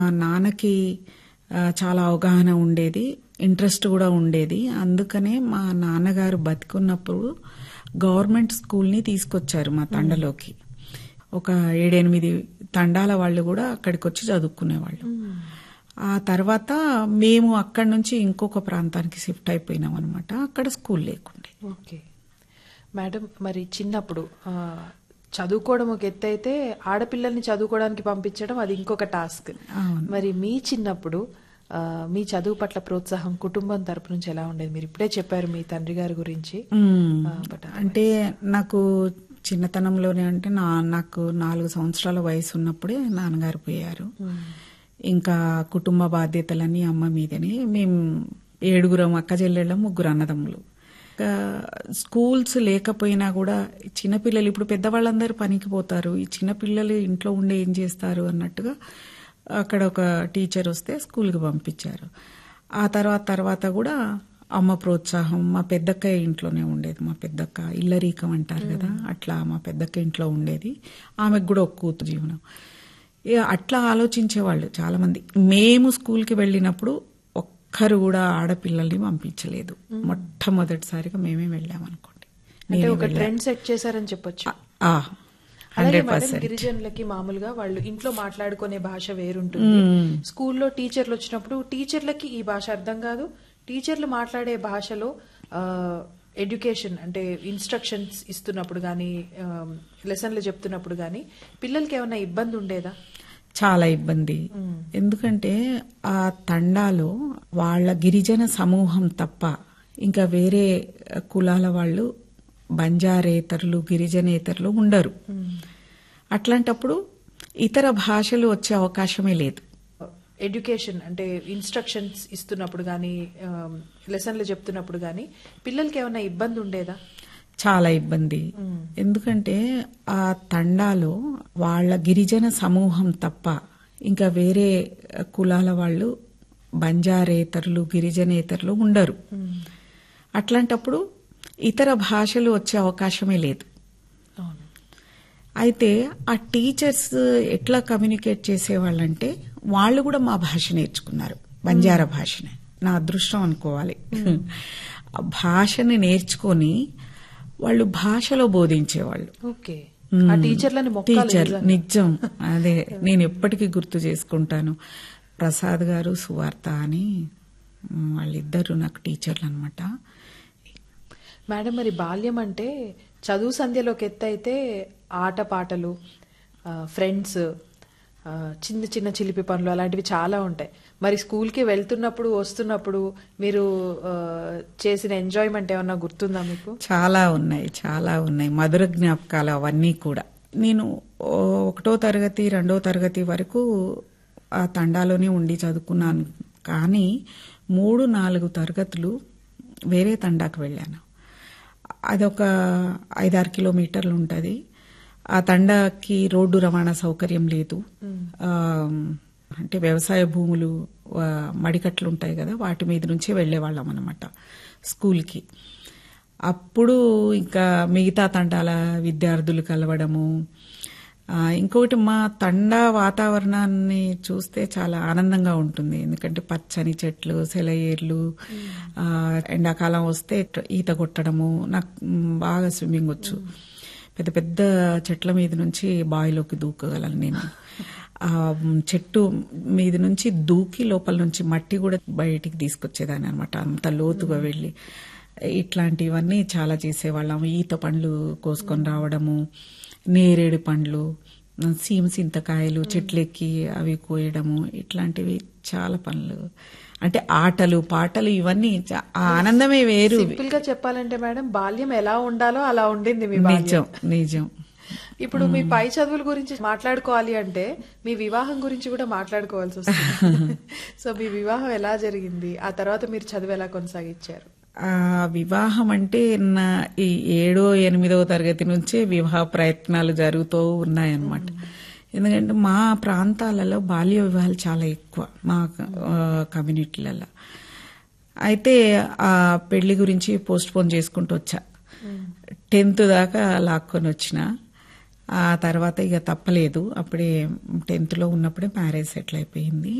మా నాన్నకి ఆ, చాలా అవగాహన ఉండేది ఇంట్రెస్ట్ కూడా ఉండేది అందుకనే మా నాన్నగారు బతికున్నప్పుడు గవర్నమెంట్ స్కూల్ని తీసుకొచ్చారు మా తండలోకి ఒక ఏడెనిమిది తండాల వాళ్ళు కూడా అక్కడికి వచ్చి చదువుకునేవాళ్ళు ఆ తర్వాత మేము అక్కడి నుంచి ఇంకొక ప్రాంతానికి షిఫ్ట్ అయిపోయినాం అనమాట అక్కడ స్కూల్ లేకుండే ఓకే మేడం మరి చిన్నప్పుడు ఆ, చదువుకోవడం ఒక ఎత్తు అయితే ఆడపిల్లల్ని చదువుకోవడానికి పంపించడం అది ఇంకొక టాస్క్ అవును. మరి మీ చిన్నప్పుడు ఆ, మీ చదువు పట్ల ప్రోత్సాహం కుటుంబం తరపు నుంచి ఎలా ఉండేది మీరు ఇప్పుడే చెప్పారు మీ తండ్రి గారి గురించి మ్మ్. ఆ, బట్ అంటే నాకు చిన్నతనంలోనే అంటే నా నాకు నాలుగు సంవత్సరాల వయసు ఉన్నప్పుడే నాన్నగారు పోయారు ఇంకా కుటుంబ బాధ్యతలన్నీ అమ్మ మీదనే మేము ఏడుగురం అక్క చెల్లెళ్ళం ముగ్గురు అన్నదమ్ములు ఇంకా స్కూల్స్ లేకపోయినా కూడా చిన్నపిల్లలు ఇప్పుడు పెద్దవాళ్ళందరూ పనికి పోతారు ఈ చిన్నపిల్లలు ఇంట్లో ఉండి ఏం చేస్తారు అన్నట్టుగా అక్కడ ఒక టీచర్ వస్తే స్కూల్కి పంపించారు ఆ తర్వాత తర్వాత కూడా అమ్మ ప్రోత్సాహం మా పెద్దక్క ఇంట్లోనే ఉండేది మా పెద్దక్క ఇల్లరీకం అంటారు కదా అట్లా మా పెద్దక్క ఇంట్లో ఉండేది ఆమెకు కూడా ఒక కూతురు జీవనం ఇక అట్లా ఆలోచించేవాళ్ళు చాలా మంది మేము స్కూల్కి వెళ్ళినప్పుడు ఒక్కరు కూడా ఆడపిల్లల్ని పంపించలేదు మొట్టమొదటిసారిగా మేమే వెళ్ళామనుకోండి అంటే ఒక ట్రెండ్ సెట్ చేశారని చెప్పొచ్చు అలాగే హండ్రెడ్ మేడం పర్సెంట్ గిరిజనులకి మామూలుగా వాళ్ళు ఇంట్లో మాట్లాడుకునే భాష వేరుంటుంది స్కూల్లో టీచర్లు వచ్చినప్పుడు టీచర్లకి ఈ భాష అర్థం కాదు టీచర్లు మాట్లాడే భాషలో ఎడ్యుకేషన్ అంటే ఇన్స్ట్రక్షన్స్ ఇస్తున్నప్పుడు కానీ లెసన్లు చెప్తున్నప్పుడు కానీ పిల్లలకి ఏమైనా ఇబ్బంది ఉండేదా చాలా ఇబ్బంది ఎందుకంటే ఆ తండాలో వాళ్ళ గిరిజన సమూహం తప్ప ఇంకా వేరే కులాల వాళ్ళు బంజారేతరులు గిరిజనేతరులు ఉండరు అట్లాంటప్పుడు ఇతర భాషలు వచ్చే అవకాశమే లేదు ఎడ్యుకేషన్ అంటే ఇన్స్ట్రక్షన్స్ ఇస్తున్నప్పుడు కానీ లెసన్లు చెప్తున్నప్పుడు కానీ పిల్లలకి ఏమైనా ఇబ్బంది ఉండేదా చాలా ఇబ్బంది ఎందుకంటే ఆ తండాలో వాళ్ళ గిరిజన సమూహం తప్ప ఇంకా వేరే కులాల వాళ్ళు బంజారేతరులు గిరిజనేతరులు ఉండరు అట్లాంటప్పుడు ఇతర భాషలు వచ్చే అవకాశమే లేదు అవును అయితే ఆ టీచర్స్ ఎట్లా కమ్యూనికేట్ చేసేవాళ్ళంటే వాళ్ళు కూడా మా భాష నేర్చుకున్నారు బంజారా భాషని నా అదృష్టం అనుకోవాలి ఆ భాషని నేర్చుకొని వాళ్ళు భాషలో బోధించేవాళ్ళు ఓకే ఆ టీచర్లని మొక్కాలి టీచర్ నిజంగా. నిజం అదే నేను ఎప్పటికీ గుర్తు చేసుకుంటాను ప్రసాద్ గారు సువార్త అని మ్, వాళ్ళిద్దరు నాకు టీచర్లు అనమాట మేడం మరి బాల్యం అంటే చదువు సంధ్యలోకి ఎత్తు అయితే ఆటపాటలు ఆ, ఫ్రెండ్స్ ఆ, చిన్న చిన్న చిలిపి పనులు అలాంటివి చాలా ఉంటాయి మరి స్కూల్కి వెళ్తున్నప్పుడు వస్తున్నప్పుడు మీరు ఆ, చేసిన ఎంజాయ్మెంట్ ఏమన్నా గుర్తుందా మీకు చాలా ఉన్నాయి చాలా ఉన్నాయి మధుర జ్ఞాపకాలు అవన్నీ కూడా నేను ఓ ఒకటో తరగతి రెండో తరగతి వరకు ఆ తండాలోనే ఉండి చదువుకున్నాను కానీ మూడు నాలుగు తరగతులు వేరే తండాకు వెళ్ళాను అదొక ఐదారు కిలోమీటర్లు ఉంటుంది ఆ తండాకి రోడ్డు రవాణా సౌకర్యం లేదు ఆ, అంటే వ్యవసాయ భూములు ఆ, మడికట్లు ఉంటాయి కదా వాటి మీద నుంచే వెళ్ళేవాళ్ళం అనమాట స్కూల్కి అప్పుడు ఇంకా మిగతా తండాల విద్యార్థులు కలవడము ఆ, ఇంకొకటి మా తండా వాతావరణాన్ని చూస్తే చాలా ఆనందంగా ఉంటుంది ఎందుకంటే పచ్చని చెట్లు సెలయేర్లు ఆ, ఎండాకాలం వస్తే ఈత కొట్టడము నాకు మ్, బాగా స్విమ్మింగ్ వచ్చు పెద్ద పెద్ద చెట్ల మీద నుంచి బావిలోకి దూకగలను నేను ఆ మ్, చెట్టు మీద నుంచి దూకి లోపల నుంచి మట్టి కూడా బయటికి తీసుకొచ్చేదాన్ని అనమాట అంత లోతుగా వెళ్ళి ఇట్లాంటివన్నీ చాలా చేసేవాళ్ళం ఈత పండ్లు కోసుకొని రావడము నేరేడు పండ్లు సీమ సింతకాయలు చెట్లెక్కి అవి కోయడము ఇట్లాంటివి చాలా పనులు అంటే ఆటలు పాటలు ఇవన్నీ చా- ఆ ఆనందమే వేరు సింపుల్ గా చెప్పాలంటే మేడం బాల్యం ఎలా ఉండాలో అలా ఉండింది మీ బాల్యం నిజం నిజం ఇప్పుడు మీ పై చదువుల గురించి మాట్లాడుకోవాలి అంటే మీ వివాహం గురించి కూడా మాట్లాడుకోవాల్సి వస్తుంది సో మీ వివాహం ఎలా జరిగింది ఆ తర్వాత మీరు చదువు ఎలా కొనసాగించారు ఆ వివాహం అంటే నా ఈ ఏడో ఎనిమిదో తరగతి నుంచే వివాహ ప్రయత్నాలు జరుగుతూ ఉన్నాయన్నమాట ఎందుకంటే మా ప్రాంతాలలో బాల్య వివాహాలు చాలా ఎక్కువ మా ఆ, కమ్యూనిటీలలో అయితే ఆ పెళ్లి గురించి పోస్ట్ పోన్ చేసుకుంటూ వచ్చా టెన్త్ దాకా లాక్కొని వచ్చిన ఆ తర్వాత ఇక తప్పలేదు అప్పుడే టెన్త్లో ఉన్నప్పుడే మ్యారేజ్ సెటిల్ అయిపోయింది